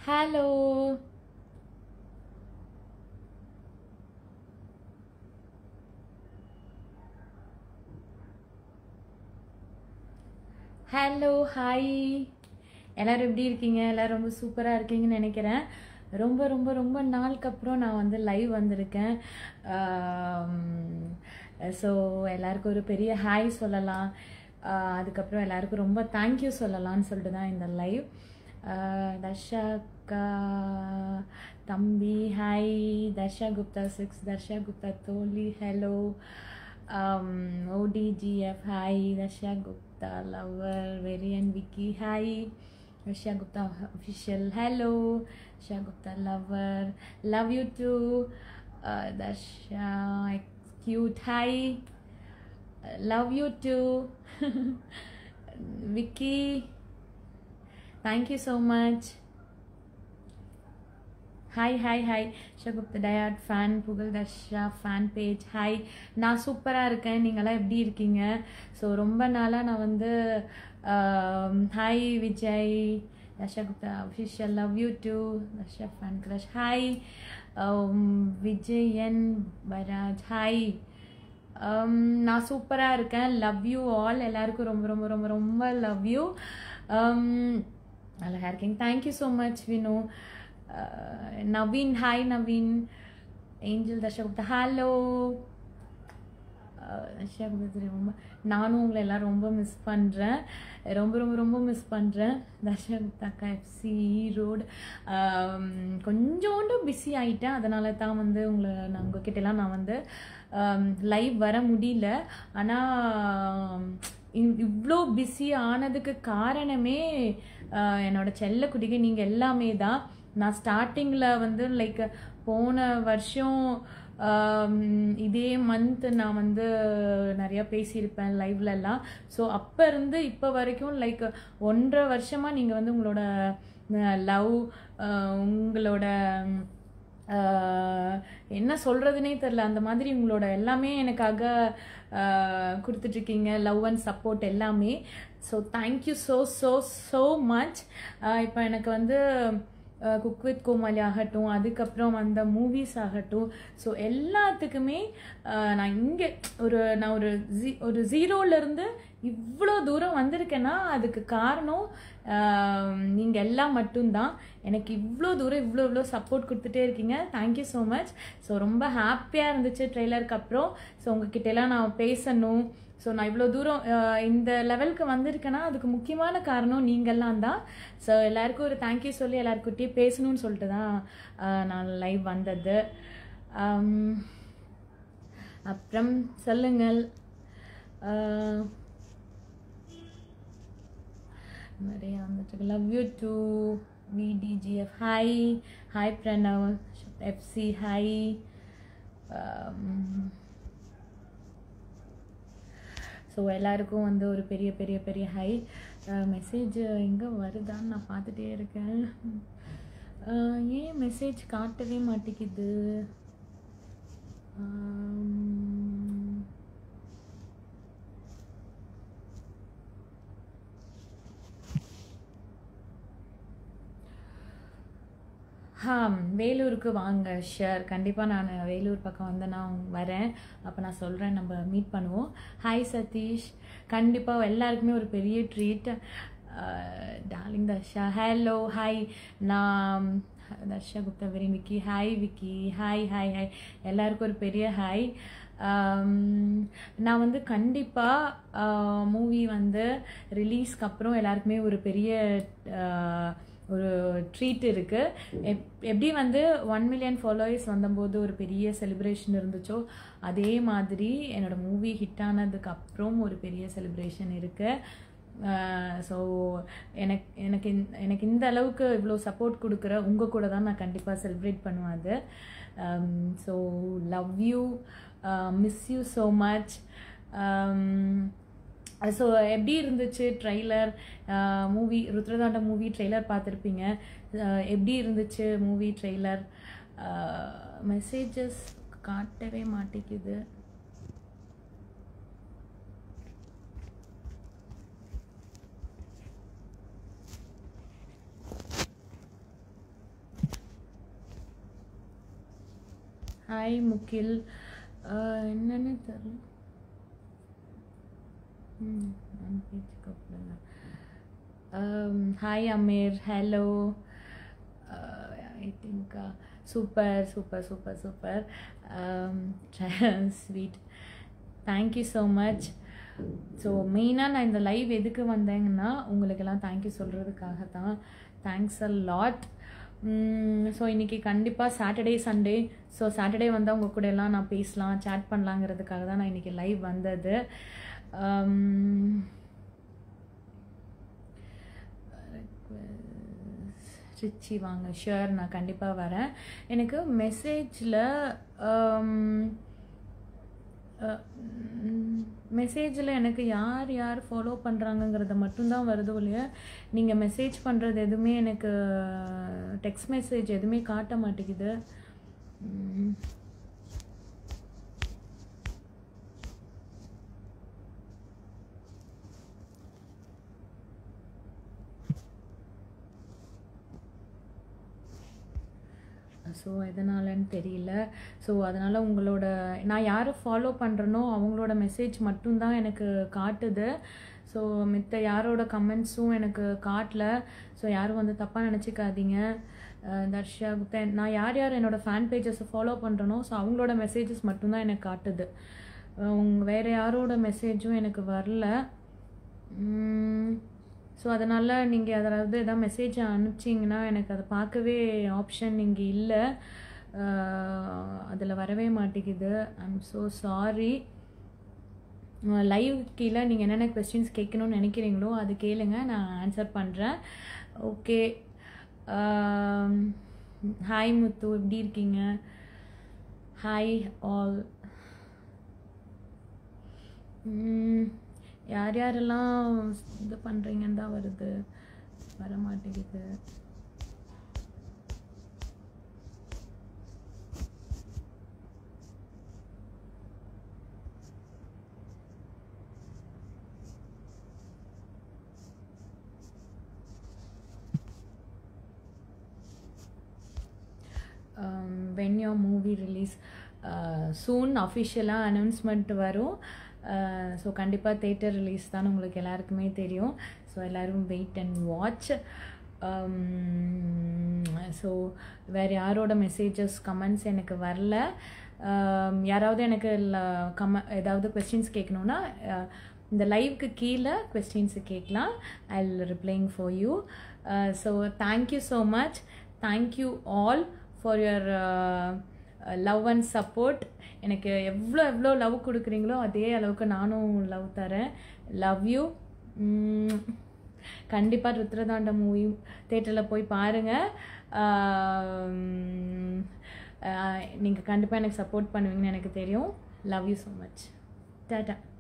Hello hello hi எல்லாரும் எப்படி இருக்கீங்க எல்லாரும் ரொம்ப சூப்பராக இருக்கீங்கன்னு நினைக்கிறேன் ரொம்ப ரொம்ப ரொம்ப நாளுக்கு அப்புறம் நான் வந்து லைவ் வந்திருக்கேன் ஸோ எல்லாருக்கும் ஒரு பெரிய ஹாய் சொல்லலாம் ஆஹ் அதுக்கப்புறம் எல்லாருக்கும் ரொம்ப தேங்க்யூ சொல்லலாம்னு சொல்லிட்டு தான் இந்த லைவ் தர்ஷா அக்கா தம்பி ஹாய் தர்ஷா குப்தா சிக்ஸ் தர்ஷா குப்தா தோலி hello ODGF, hi, Dasha Gupta, lover, Varian Vicky, hi, Dasha Gupta official, hello, Dasha Gupta lover, love you too, uh, Dasha cute, hi, uh, love you too, Vicky, thank you so much. Hi hi hi ஷகுப்த டயாட் fan Pugazh Dharsha fan page hi நான் சூப்பராக இருக்கேன் நீங்களாம் எப்படி இருக்கீங்க so ரொம்ப நாளாக நான் வந்து hi Vijay Dharsha Gupta official love you too Dharsha fan crush hi Vijayan பராஜ் ஹாய் நான் சூப்பராக இருக்கேன் லவ் யூ ஆல் எல்லாருக்கும் ரொம்ப ரொம்ப ரொம்ப ரொம்ப லவ் யூ அழகாக இருக்கீங்க thank you so much Vinu Naveen hi Naveen angel Dharsha Gupta hello Dharsha Gupta ரொம்ப நானும் உங்களை எல்லாம் ரொம்ப மிஸ் பண்ணுறேன் ரொம்ப ரொம்ப ரொம்ப மிஸ் பண்ணுறேன் தர்ஷகுப்தா எஃப்சி ஈரோடு கொஞ்சோண்டு பிஸி ஆகிட்டேன் அதனால தான் வந்து உங்களை நான் உங்ககிட்டலாம் நான் வந்து லைவ் வர முடியல ஆனால் இவ்வளோ பிஸி ஆனதுக்கு காரணமே என்னோட செல்ல குடிகை நீங்கள் எல்லாமே தான் நான் ஸ்டார்டிங்கில் வந்து லைக் போன வருஷம் இதே மந்த் நான் வந்து நிறையா பேசியிருப்பேன் லைவ்லலாம் ஸோ அப்போ இருந்து இப்போ வரைக்கும் லைக் ஒன்றரை வருஷமாக நீங்கள் வந்து உங்களோட லவ் உங்களோட என்ன சொல்கிறதுனே தெரில அந்த மாதிரி உங்களோட எல்லாமே எனக்காக கொடுத்துட்ருக்கீங்க லவ் அண்ட் சப்போர்ட் எல்லாமே so thank you so so so much இப்போ எனக்கு வந்து குக் வித் கோமாளி ஆகட்டும் அதுக்கப்புறம் வந்த மூவிஸ் ஆகட்டும் ஸோ எல்லாத்துக்குமே நான் இங்கே ஒரு நான் ஒரு ஜீ ஒரு ஜீரோலேருந்து இவ்வளோ தூரம் வந்திருக்கேன்னா அதுக்கு காரணம் நீங்கள் எல்லாம் மட்டும்தான் எனக்கு இவ்வளோ தூரம் இவ்வளோ இவ்வளோ சப்போர்ட் கொடுத்துட்டே இருக்கீங்க தேங்க்யூ ஸோ மச் ஸோ ரொம்ப ஹாப்பியாக இருந்துச்சு ட்ரெய்லருக்கு அப்புறம் ஸோ உங்ககிட்டலாம் நான் பேசணும் ஸோ நான் இவ்வளோ தூரம் இந்த லெவலுக்கு வந்திருக்கேன்னா அதுக்கு முக்கியமான காரணம் நீங்கள்லாம் தான் ஸோ எல்லாருக்கும் ஒரு தேங்க்யூ சொல்லி எல்லாருக்கிட்டேயும் பேசணும்னு சொல்லிட்டு தான் நான் லைவ் வந்தது அப்புறம் சொல்லுங்கள் நிறைய வந்துட்டு love you too VDGF hi hi Pranav FC hi so எல்லாருக்கும் வந்து ஒரு பெரிய பெரிய பெரிய ஹை மெசேஜ் எங்கே வருதான்னு நான் பார்த்துட்டே இருக்கேன் ஏன் மெசேஜ் காட்டவே மாட்டேங்குது ஹா வேலூருக்கு வாங்க ஷியர் கண்டிப்பாக நான் வேலூர் பக்கம் வந்து நான் வரேன் அப்போ நான் சொல்கிறேன் நம்ம மீட் பண்ணுவோம் ஹாய் சதீஷ் கண்டிப்பாக எல்லாருக்குமே ஒரு பெரிய treat darling Dharsha hello hi நான் Dharsha Gupta very Vicky hi Vicky hi hi hi எல்லாருக்கும் ஒரு பெரிய ஹாய் நான் வந்து கண்டிப்பாக மூவி வந்து ரிலீஸ்க்கு அப்புறம் எல்லாருக்குமே ஒரு பெரிய ஒரு ட்ரீட் இருக்குது எப் எப்படி வந்து ஒன் மில்லியன் ஃபாலோவர்ஸ் வந்தபோது ஒரு பெரிய செலிப்ரேஷன் இருந்துச்சோ அதே மாதிரி என்னோடய மூவி ஹிட் ஆனதுக்கு அப்புறம் ஒரு பெரிய செலிப்ரேஷன் இருக்குது ஸோ எனக்கு எனக்கு எனக்கு இந்த அளவுக்கு இவ்வளோ சப்போர்ட் கொடுக்குற உங்கள் கூட தான் நான் கண்டிப்பாக செலிப்ரேட் பண்ணுவேன் அது so love you miss you so much so எப்படி இருந்துச்சு trailer movie Rudra Thandava movie trailer பார்த்துருப்பீங்க எப்படி இருந்துச்சு மூவி ட்ரெய்லர் மெசேஜஸ் காட்டவே மாட்டேங்குது ஹாய் முகில் அஹ், என்னன்னு தெரியல ம் நான் பேச்சுக்கு அப்புறம் hi Aamir hello I think super super super super sweet thank you so much so மெயினாக நான் இந்த லைவ் எதுக்கு வந்தேங்கன்னா உங்களுக்கெல்லாம் தேங்க்யூ சொல்கிறதுக்காக தான் தேங்க்ஸ் அ லாட் ஸோ இன்றைக்கி கண்டிப்பாக சாட்டர்டே சண்டே ஸோ சாட்டர்டே வந்தால் உங்கள் கூட எல்லாம் நான் பேசலாம் சேட் பண்ணலாங்கிறதுக்காக தான் நான் இன்றைக்கி லைவ் வந்தது Um, ரிச்சி வாங்க ஷுர் நான் கண்டிப்பாக வரேன் எனக்கு மெசேஜில் மெசேஜில் எனக்கு யார் யார் ஃபாலோ பண்ணுறாங்கங்கிறத மட்டும்தான் வருது இல்லையா நீங்கள் மெசேஜ் பண்ணுறது எதுவுமே எனக்கு டெக்ஸ்ட் மெசேஜ் எதுவுமே காட்ட மாட்டேங்குது உம், ஸோ எதனாலன்னு தெரியல ஸோ அதனால் உங்களோட நான் யாரை ஃபாலோ பண்ணுறனோ அவங்களோட மெசேஜ் மட்டும்தான் எனக்கு காட்டுது ஸோ மித்த யாரோட கமெண்ட்ஸும் எனக்கு காட்டல ஸோ யாரும் வந்து தப்பாக நினச்சிக்காதீங்க அஹ் தர்ஷா குப்தா நான் யார் யார் என்னோடய ஃபேன் பேஜஸை ஃபாலோ பண்ணுறனோ ஸோ அவங்களோட மெசேஜஸ் மட்டும்தான் எனக்கு காட்டுது அஹ் உங்க வேறு யாரோட மெசேஜும் எனக்கு வரல ஸோ அதனால் நீங்கள் அதாவது எதாவது மெசேஜ் அனுப்பிச்சிங்கன்னா எனக்கு அதை பார்க்கவே ஆப்ஷன் இங்கே இல்லை அதில் வரவே மாட்டேங்குது ஐம் ஸோ சாரி லைவ் கீழே நீங்கள் என்னென்ன கொஸ்டின்ஸ் கேட்கணும்னு நினைக்கிறீங்களோ அது கேளுங்க நான் ஆன்சர் பண்ணுறேன் ஓகே ஹாய் முத்து எப்படி இருக்கீங்க ஹாய் ஆல் யார் யாரெல்லாம் இது பண்ணுறீங்கன்னு தான் வருது வர மாட்டேங்குது when your movie release soon அஃபிஷியலாக அனௌன்ஸ்மெண்ட் வரும் ஸோ கண்டிப்பாக தேட்டர் ரிலீஸ் தான் உங்களுக்கு எல்லாருக்குமே தெரியும் ஸோ எல்லோரும் வெயிட் அண்ட் வாட்ச் ஸோ வேறு யாரோட மெசேஜஸ் கமெண்ட்ஸ் எனக்கு வரல Um, யாராவது எனக்கு கம ஏதாவது கொஸ்டின்ஸ் கேட்கணுன்னா uh, இந்த லைவ்க்கு கீழே கொஸ்டின்ஸு கேட்கலாம் I replying for you so thank you so much thank you all for your love and support எனக்கு எவ்வளோ எவ்வளோ லவ் கொடுக்குறீங்களோ அதே அளவுக்கு நானும் லவ் தரேன் லவ் யூ கண்டிப்பாக ருத்ரதாண்ட மூவி தேட்டரில் போய் பாருங்கள் நீங்கள் கண்டிப்பாக எனக்கு சப்போர்ட் பண்ணுவீங்கன்னு எனக்கு தெரியும் love you so much tata